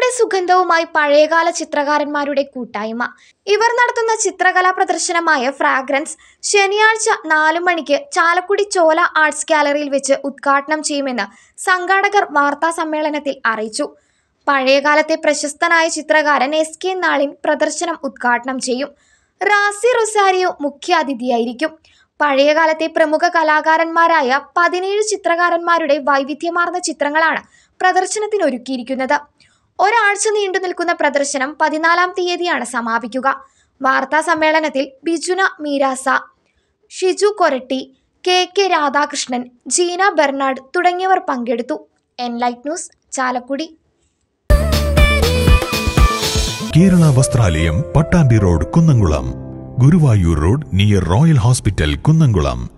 ഓർമ്മയുടെ സുഗന്ധവുമായി പഴയകാല ചിത്രകാരന്മാരുടെ കൂട്ടായ്മ ഇവർ നടത്തുന്ന ചിത്രകലാ പ്രദർശനമായ ഫ്രാഗ്രൻസ് ശനിയാഴ്ച നാലു മണിക്ക് ചാലക്കുടി ചോല ആർട്സ് ഗാലറിയിൽ വെച്ച് ഉദ്ഘാടനം ചെയ്യുമെന്ന് സംഘാടകർ വാർത്താ സമ്മേളനത്തിൽ അറിയിച്ചു പഴയകാലത്തെ പ്രശസ്തനായ ചിത്രകാരൻ എസ് കെ നാളിൻ പ്രദർശനം ഉദ്ഘാടനം ചെയ്യും റാസി റൊസാരിയോ മുഖ്യാതിഥിയായിരിക്കും പഴയകാലത്തെ പ്രമുഖ കലാകാരന്മാരായ പതിനേഴ് ചിത്രകാരന്മാരുടെ വൈവിധ്യമാർന്ന ചിത്രങ്ങളാണ് പ്രദർശനത്തിന് ഒരുക്കിയിരിക്കുന്നത് ഒരാഴ്ച നീണ്ടു നിൽക്കുന്ന പ്രദർശനം പതിനാലാം തീയതിയാണ് സമാപിക്കുക വാർത്താ സമ്മേളനത്തിൽ ബിജുന മീരാസ ഷിജു കൊരട്ടി കെ കെ രാധാകൃഷ്ണൻ ജീന ബെർണാഡ് തുടങ്ങിയവർ പങ്കെടുത്തു Enlight news Chalakudy Kerala Vasthralayam Pattambi road Kunnamkulam Guruvayur road near Royal Hospital Kunnamkulam